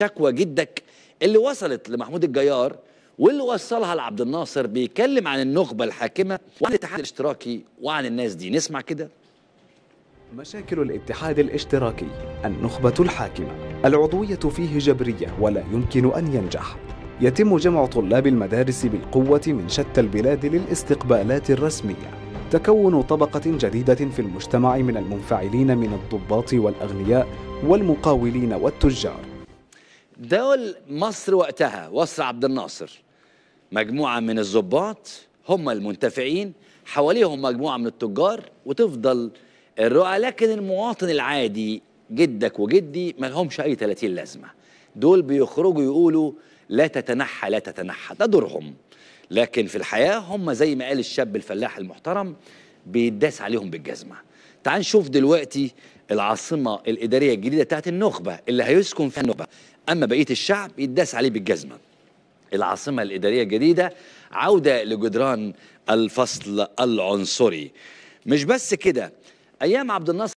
شكوى جدك اللي وصلت لمحمود الجيار واللي وصلها لعبد الناصر بيتكلم عن النخبة الحاكمة وعن الاتحاد الاشتراكي وعن الناس دي نسمع كده مشاكل الاتحاد الاشتراكي النخبة الحاكمة العضوية فيه جبرية ولا يمكن أن ينجح يتم جمع طلاب المدارس بالقوة من شتى البلاد للاستقبالات الرسمية تكون طبقة جديدة في المجتمع من المنفعلين من الضباط والأغنياء والمقاولين والتجار دول مصر وقتها وصر عبد الناصر مجموعة من الضباط هم المنتفعين حواليهم مجموعة من التجار وتفضل الرؤى لكن المواطن العادي جدك وجدي ما لهمش أي 30 لازمة دول بيخرجوا يقولوا لا تتنحى لا تتنحى ده دورهم لكن في الحياة هم زي ما قال الشاب الفلاح المحترم بيداس عليهم بالجزمة تعال نشوف دلوقتي العاصمة الإدارية الجديدة بتاعت النخبة اللي هيسكن فيها النخبة أما بقية الشعب يداس عليه بالجزمة العاصمة الإدارية الجديدة عودة لجدران الفصل العنصري مش بس كده أيام عبد الناصر